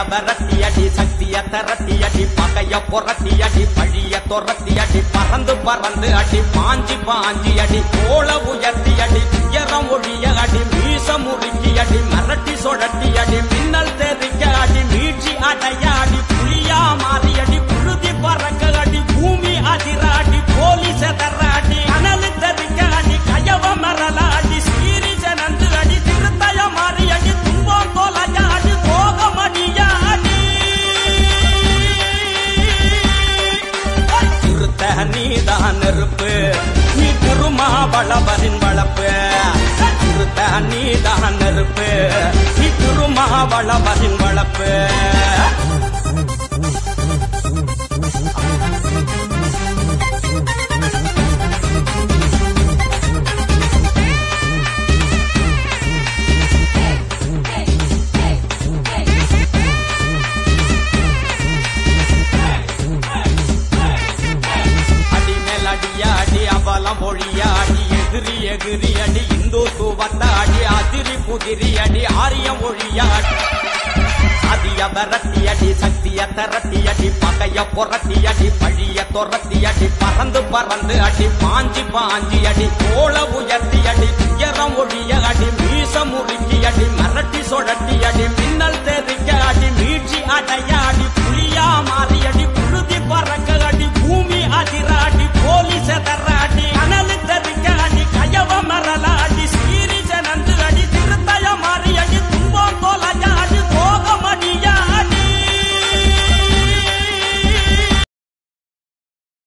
விரட்டி அடி சக்திய திரட்டி அடி பகைய புரட்டி அடி பழிய துரத்தி அடி பறந்து பறந்து அடி பாஞ்சி பாஞ்சி அடி கோல உயர்த்தி அடி உயரம் ஒழிய அடி மீச முறுக்கி அடி மரட்டி சொடட்டி அடி மின்னல் தெரிக்க அடி மீட்சி அடைய அடி புலியா மாறி அடி புழுதி பறக்க அடி பூமி அதிர அடி போலி செதற அடி கனலு தெரிக்க அடி கயவ மரல அடி சீரி ஜனந்து அடி திருத்தய மாறி அடி துன்பம் தொலைய அடி கோபமடிய அடி திருத்த நீதான் நெருப்பு நீ திருமாவளவரின் வளப்பு திருத்த நீதான் நெருப்பு நீ திருமாவளவரின் வளப்பு அடி மேல் அடிய அடி அவலம் பொழிய அடி எகிரி எகிரி அடி இந்துத்துவத்த அடி அதிரி புதிரி அடி ஆரியம் ஒழிய அடி அதிய விரட்டி அடி சக்திய திரட்டி அடி பகைய புரட்டி அடி பழிய துரத்தி அடி பறந்து பறந்து அடி பாஞ்சி பாஞ்சி அடி கோல உயர்